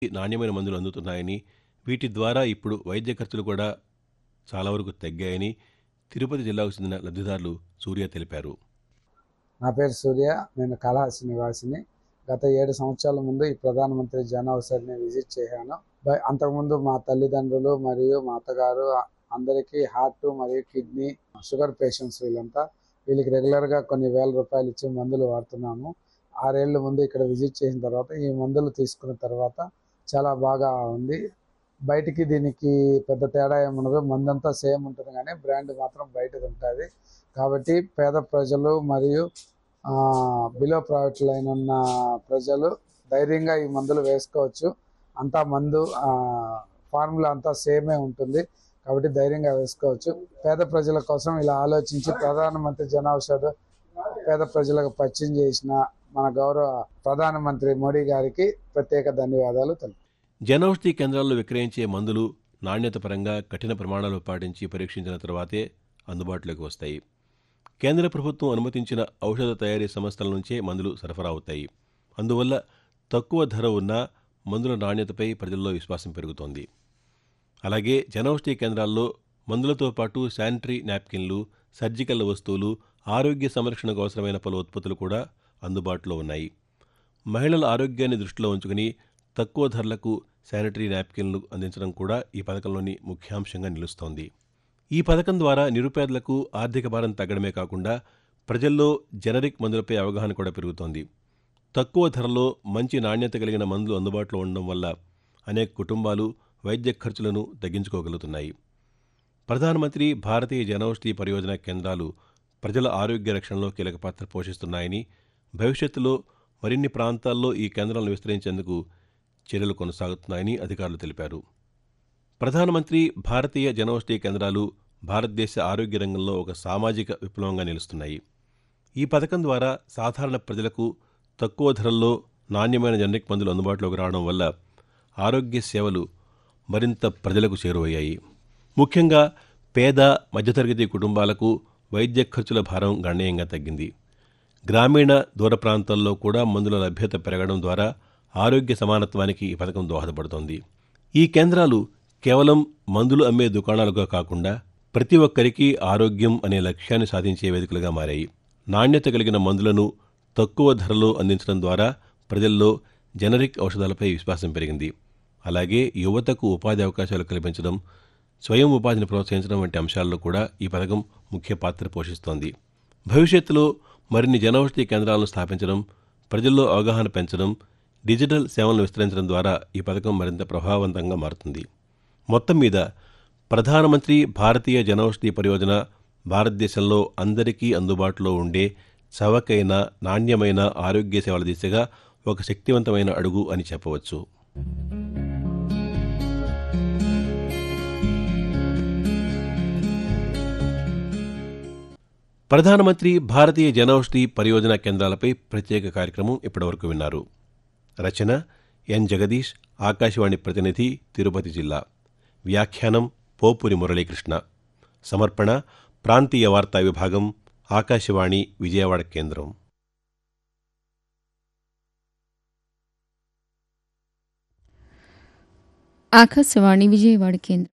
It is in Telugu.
నాణ్యమైన మందులు అందుతున్నాయని వీటి ద్వారా ఇప్పుడు వైద్య ఖర్చులు కూడా చాలా వరకు తగ్గాయని తిరుపతి జిల్లాకు చెందిన లబ్ధిదారులు సూర్య తెలిపారు నా పేరు సూర్య నేను కాళహస్తి నివాసిని గత ఏడు సంవత్సరాల ముందు ఈ ప్రధానమంత్రి జన ఔషధిని విజిట్ చేశాను బై- అంతకుముందు మా తల్లిదండ్రులు మరియు మా అత్తగారు అందరికీ హార్ట్ మరియు కిడ్నీ షుగర్ పేషెంట్స్ వీళ్ళంతా వీళ్ళకి రెగ్యులర్గా కొన్ని వేల రూపాయలు ఇచ్చి మందులు వాడుతున్నాము ఆరేళ్ల ముందు ఇక్కడ విజిట్ చేసిన తర్వాత ఈ మందులు తీసుకున్న తర్వాత చాలా బాగా ఉంది బయటికి దీనికి పెద్ద తేడా ఏముండదు మందంతా సేమ్ ఉంటుంది కానీ బ్రాండ్ మాత్రం బయటది ఉంటుంది కాబట్టి పేద ప్రజలు మరియు బిలో ప్రాఫిట్ లైన్ ఉన్న ప్రజలు ధైర్యంగా ఈ మందులు వేసుకోవచ్చు అంతా మందు ఫార్ములా అంతా సేమే ఉంటుంది కాబట్టి ధైర్యంగా వేసుకోవచ్చు పేద ప్రజల కోసం ఇలా ఆలోచించి ప్రధానమంత్రి జన ఔషధ పేద ప్రజలకు పరిచయం చేసిన మన గౌరవ ప్రధానమంత్రి మోడీ గారికి ప్రత్యేక ధన్యవాదాలు తెలుపు జనౌషధి కేంద్రాల్లో విక్రయించే మందులు నాణ్యత పరంగా కఠిన ప్రమాణాలు పాటించి పరీక్షించిన తర్వాతే అందుబాటులోకి వస్తాయి కేంద్ర ప్రభుత్వం అనుమతించిన ఔషధ తయారీ సంస్థల నుంచే మందులు సరఫరా అవుతాయి అందువల్ల తక్కువ ధర ఉన్న మందుల నాణ్యతపై ప్రజల్లో విశ్వాసం పెరుగుతోంది అలాగే జనౌషధి కేంద్రాల్లో మందులతో పాటు శానిటరీ నాప్కిన్లు సర్జికల్ వస్తువులు ఆరోగ్య సంరక్షణకు అవసరమైన పలు ఉత్పత్తులు కూడా అందుబాటులో ఉన్నాయి మహిళల ఆరోగ్యాన్ని దృష్టిలో ఉంచుకుని తక్కువ ధరలకు శానిటరీ నాప్కిన్లు అందించడం కూడా ఈ పథకంలోని ముఖ్యాంశంగా నిలుస్తోంది ఈ పథకం ద్వారా నిరుపేదలకు ఆర్థిక భారం తగ్గడమే కాకుండా ప్రజల్లో జనరిక్ మందులపై అవగాహన కూడా పెరుగుతోంది తక్కువ ధరలో మంచి నాణ్యత కలిగిన మందులు అందుబాటులో ఉండడం వల్ల అనేక కుటుంబాలు వైద్య ఖర్చులను తగ్గించుకోగలుగుతున్నాయి ప్రధానమంత్రి భారతీయ జనౌషధి పరియోజన కేంద్రాలు ప్రజల ఆరోగ్య రక్షణలో కీలక పాత్ర పోషిస్తున్నాయని భవిష్యత్తులో మరిన్ని ప్రాంతాల్లో ఈ కేంద్రాలను విస్తరించేందుకు చర్యలు కొనసాగుతున్నాయని అధికారులు తెలిపారు ప్రధానమంత్రి భారతీయ జనౌషధి కేంద్రాలు భారతదేశ ఆరోగ్య రంగంలో ఒక సామాజిక విప్లవంగా నిలుస్తున్నాయి ఈ పథకం ద్వారా సాధారణ ప్రజలకు తక్కువ ధరల్లో నాణ్యమైన జనరిక్ మందులు అందుబాటులోకి రావడం వల్ల ఆరోగ్య సేవలు మరింత ప్రజలకు చేరువయ్యాయి ముఖ్యంగా పేద మధ్యతరగతి కుటుంబాలకు వైద్య ఖర్చుల భారం గణనీయంగా తగ్గింది గ్రామీణ దూర ప్రాంతాల్లో కూడా మందుల లభ్యత పెరగడం ద్వారా ఆరోగ్య సమానత్వానికి ఈ పథకం దోహదపడుతోంది ఈ కేంద్రాలు కేవలం మందులు అమ్మే దుకాణాలుగా కాకుండా ప్రతి ఒక్కరికి ఆరోగ్యం అనే లక్ష్యాన్ని సాధించే వేదికలుగా మారాయి నాణ్యత కలిగిన మందులను తక్కువ ధరలో అందించడం ద్వారా ప్రజల్లో జనరిక్ ఔషధాలపై విశ్వాసం పెరిగింది అలాగే యువతకు ఉపాధి అవకాశాలు కల్పించడం స్వయం ఉపాధిని ప్రోత్సహించడం వంటి అంశాల్లో కూడా ఈ పథకం ముఖ్య పాత్ర పోషిస్తోంది భవిష్యత్తులో మరిన్ని జనౌషధి కేంద్రాలను స్థాపించడం ప్రజల్లో అవగాహన పెంచడం డిజిటల్ సేవలను విస్తరించడం ద్వారా ఈ పథకం మరింత ప్రభావవంతంగా మారుతుంది మొత్తం మీద ప్రధానమంత్రి భారతీయ జనౌషధి పరియోజన భారతదేశంలో అందరికీ అందుబాటులో ఉండే చవకైన నాణ్యమైన ఆరోగ్య సేవల దిశగా ఒక శక్తివంతమైన అడుగు అని చెప్పవచ్చు ప్రధానమంత్రి భారతీయ జనౌషధి పరియోజన కేంద్రాలపై ప్రత్యేక కార్యక్రమం ఇప్పటివరకు విన్నారు రచన ఎన్ జగదీష్ ఆకాశవాణి ప్రతినిధి తిరుపతి జిల్లా వ్యాఖ్యానం పోపురి మురళీకృష్ణ సమర్పణ ప్రాంతీయ వార్తా విభాగం ఆకాశవాణి విజయవాడ కేంద్రం ఆకాశవాణి విజయవాడ కేంద్రం